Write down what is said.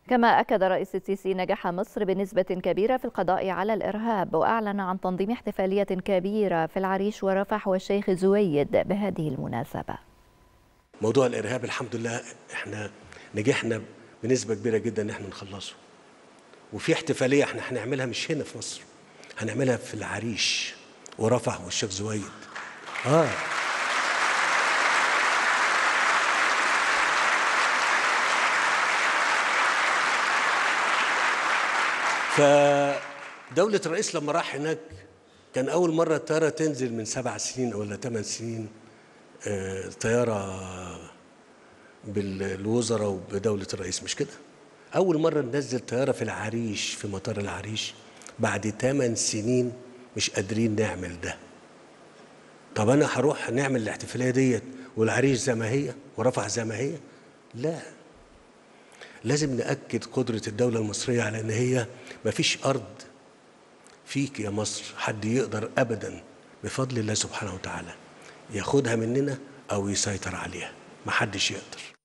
كما أكد رئيس السيسي نجاح مصر بنسبة كبيرة في القضاء على الإرهاب وأعلن عن تنظيم احتفالية كبيرة في العريش ورفح والشيخ زويد بهذه المناسبة موضوع الارهاب الحمد لله احنا نجحنا بنسبه كبيره جدا ان احنا نخلصه وفي احتفاليه احنا هنعملها مش هنا في مصر هنعملها في العريش ورفح والشيخ زويد اه فدولة الرئيس لما راح هناك كان أول مرة الطيارة تنزل من سبع سنين ولا ثمان سنين آه، طيارة بالوزراء وبدولة الرئيس مش كده أول مرة ننزل طيارة في العريش في مطار العريش بعد ثمان سنين مش قادرين نعمل ده طب أنا هروح نعمل الاحتفالية ديت والعريش زي ما هي ورفح زي ما هي لا لازم نأكد قدرة الدولة المصرية على إن هي مفيش أرض فيك يا مصر حد يقدر أبدا بفضل الله سبحانه وتعالى ياخدها مننا أو يسيطر عليها محدش يقدر